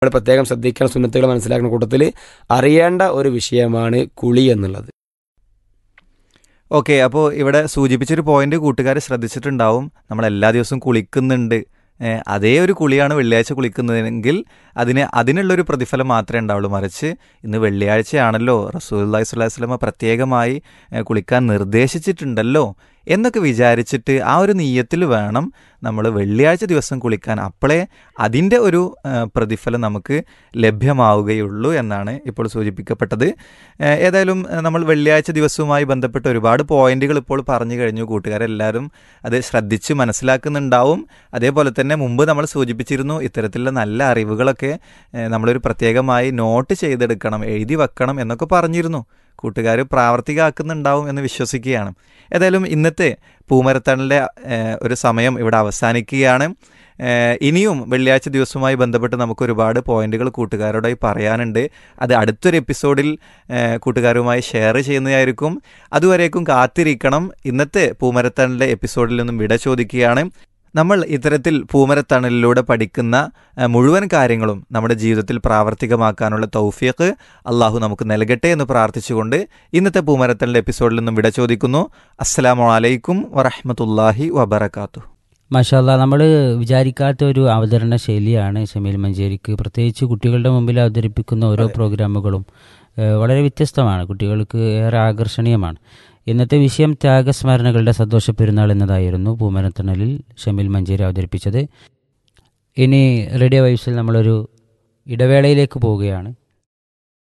നമ്മൾ പ്രത്യേകം ശ്രദ്ധിക്കണം സുന്നത്തുകൾ മനസ്സിലാക്കുന്ന കൂട്ടത്തിൽ അറിയേണ്ട ഒരു വിഷയമാണ് കുളി എന്നുള്ളത് ഓക്കെ അപ്പോൾ ഇവിടെ സൂചിപ്പിച്ചൊരു പോയിന്റ് കൂട്ടുകാർ ശ്രദ്ധിച്ചിട്ടുണ്ടാവും നമ്മൾ എല്ലാ ദിവസവും കുളിക്കുന്നുണ്ട് ഏ, അതേ ഒരു കുളിയാണ് വെള്ളിയാഴ്ച കുളിക്കുന്നതെങ്കിൽ അതിന് അതിനുള്ളൊരു പ്രതിഫലം മാത്രമേ ഉണ്ടാവുള്ളൂ മറിച്ച് ഇന്ന് വെള്ളിയാഴ്ചയാണല്ലോ റസൂല്ലാഹി സ്വല്ലല്ലാഹി വസല്ലമ പ്രത്യേകമായി ഏ, കുളിക്കാൻ നിർദ്ദേശിച്ചിട്ടുണ്ടല്ലോ എന്നൊക്കെ വിചാരിച്ചിട്ട് ആ ഒരു നീയത്തിൽ വേണം നമ്മൾ വെള്ളിയാഴ്ച ദിവസം കുളിക്കാൻ അപ്പോഴേ അതിൻ്റെ ഒരു ഏ, പ്രതിഫലം നമുക്ക് ലഭ്യമാവുകയുള്ളൂ എന്നാണ് ഇപ്പോൾ സൂചിപ്പിക്കപ്പെട്ടത് ഏ, ഏതായാലും ഏ, നമ്മൾ വെള്ളിയാഴ്ച ദിവസവുമായി ബന്ധപ്പെട്ട് ഒരുപാട് പോയിന്റുകൾ ഇപ്പോൾ പറഞ്ഞു കഴിഞ്ഞു കൂട്ടുകാരെല്ലാവരും അത് ശ്രദ്ധിച്ച് മനസ്സിലാക്കുന്നുണ്ടാവും അതേപോലെ തന്നെ മുമ്പ് നമ്മൾ സൂചിപ്പിച്ചിരുന്നു ഇത്തരത്തിലുള്ള നല്ല അറിവുകളൊക്കെ ഏ, നമ്മളൊരു പ്രത്യേകമായി നോട്ട് ചെയ്തെടുക്കണം എഴുതി വെക്കണം എന്നൊക്കെ പറഞ്ഞിരുന്നു കൂട്ടുകാർ പ്രാവർത്തികമാക്കുന്നുണ്ടാവും എന്ന് വിശ്വസിക്കുകയാണ് ഏതായാലും ഇന്നത്തെ പൂമരത്തണലിൻ്റെ ഒരു സമയം ഇവിടെ അവസാനിക്കുകയാണ് ഏഹ് ഇനിയും വെള്ളിയാഴ്ച ദിവസവുമായി ബന്ധപ്പെട്ട് നമുക്ക് ഒരുപാട് പോയിന്റുകൾ കൂട്ടുകാരോടായി പറയാനുണ്ട് അത് അടുത്തൊരു എപ്പിസോഡിൽ ഏഹ് കൂട്ടുകാരുമായി ഷെയർ ചെയ്യുന്നതായിരിക്കും അതുവരേക്കും കാത്തിരിക്കണം ഇന്നത്തെ പൂമരത്തണലിൻ്റെ എപ്പിസോഡിൽ നിന്നും വിട ചോദിക്കുകയാണ് നമ്മൾ ഇത്തരത്തിൽ പൂമരത്തണലിലൂടെ പഠിക്കുന്ന ഏഹ് മുഴുവൻ കാര്യങ്ങളും നമ്മുടെ ജീവിതത്തിൽ പ്രാവർത്തികമാക്കാനുള്ള തൗഫീഖ് അള്ളാഹു നമുക്ക് നൽകട്ടെ എന്ന് പ്രാർത്ഥിച്ചുകൊണ്ട് ഇന്നത്തെ പൂമരത്തണലിൻ്റെ എപ്പിസോഡിൽ നിന്നും വിട ചോദിക്കുന്നു അസ്സലാമു അലൈക്കും വറഹ്മത്തുള്ളാഹി വബറകാതുഹു മാഷാല്ല നമ്മൾ വിചാരിക്കാത്ത ഒരു അവതരണ ശൈലിയാണ് ഷമീൽ മഞ്ചേരിക്ക് പ്രത്യേകിച്ച് കുട്ടികളുടെ മുമ്പിൽ അവതരിപ്പിക്കുന്ന ഓരോ പ്രോഗ്രാമുകളും ഏഹ്, വളരെ വ്യത്യസ്തമാണ് കുട്ടികൾക്ക് ഏറെ ആകർഷണീയമാണ് ഇന്നത്തെ വിഷയം ത്യാഗസ്മരണകളുടെ സന്തോഷ പെരുന്നാൾ എന്നതായിരുന്നു പൂമരത്തണലിൽ ഷമീൽ മഞ്ചേരി അവതരിപ്പിച്ചത് ഇനി റേഡിയോ വൈബ്സിൽ നമ്മളൊരു ഇടവേളയിലേക്ക് പോവുകയാണ്